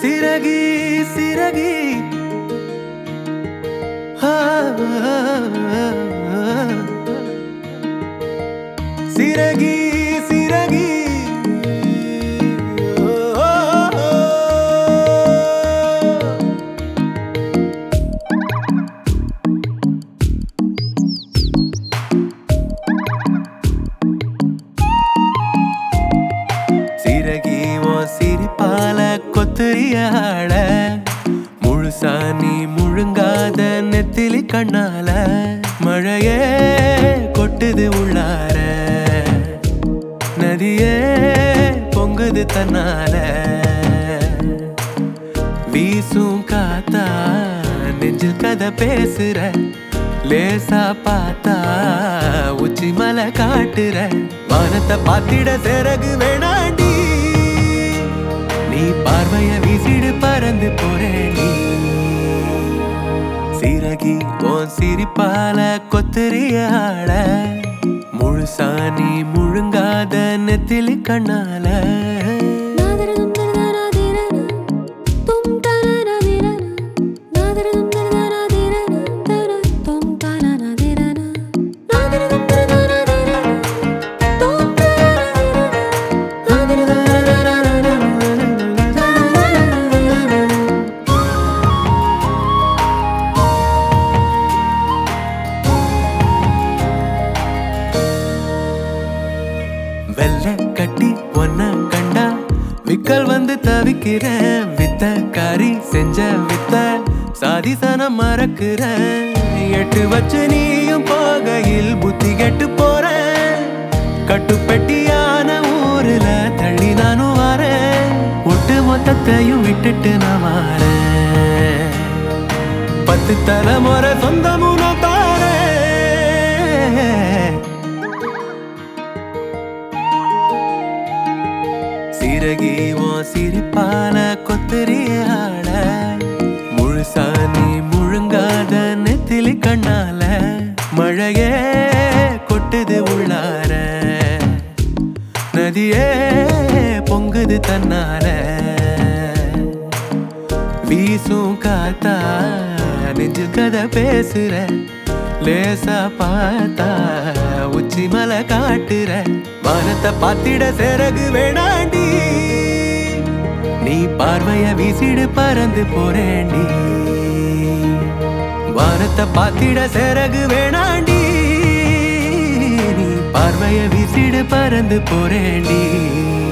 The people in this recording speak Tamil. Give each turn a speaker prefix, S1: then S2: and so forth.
S1: சிறகி சிறகி ஆ, சிறகி சிறகி ஓ, ஓ, ஓ. சிறகி உன் சிரிப்பால கொத்துறியாட முழுசா நீ முழுங்காத நெத்திலி கண்ணால மழையே கொட்டுது உள்ளார நதியே பொங்குது தன்னால வீசும் காத்தா நெஞ்சில் கதை பேசுற லேசா பார்த்தா உச்சி மலை காட்டுற வானத்தை பார்த்திட சிறகு வேணாண்டி நீ பார்வைய வீசிடு பறந்து போறேண்டி சிறகி உன் சிரிப்பால கொத்தறியாட முழுசா நீ முழுங்காத நெத்திலி கண்ணால
S2: நாதரதம் தரதராதிரன தும் தரனதிரன நாதரதம் தரதராதிரன தர தும் தரனதிரன நாதரதம் தரதராதிரன தும் தரனதிரன நாதரதம் தரதராதிரன
S1: வெள்ளை கட்டி ஒன்ன கண்டா விக்கல் வந்து தவிக்கிறேன் வித்த காரி செஞ்ச வித்த சாதிசனம் மறக்கிறேன் எட்டு வச்சு நீயும் போகையில் புத்தி கெட்டு போறேன் கட்டுப்பெட்டியான ஊருல தள்ளி நானும் வரேன் ஒட்டு மொத்தத்தையும் விட்டுட்டு நான் வரேன் பத்து தலைமுறை சொந்தமும் நான் தாரேன் சிறகி உன் சிரிப்பால கொத்தறியாட முழுசா நீ முழுங்காத நெத்திலி கண்ணால மழையே கொட்டுது உள்ளார நதியே பொங்குது தன்னால வீசும் காத்தா நெஞ்சில் கதை பேசுற லேசா பார்த்தா உச்சி மலை காட்டுற வானத்தை பார்த்திட சிறகு வேணாண்டி நீ பார்வைய வீசிடு பறந்து போறேண்டி வானத்தை பார்த்திட சிறகு வேணாண்டி நீ பார்வைய வீசிடு பறந்து போறேண்டி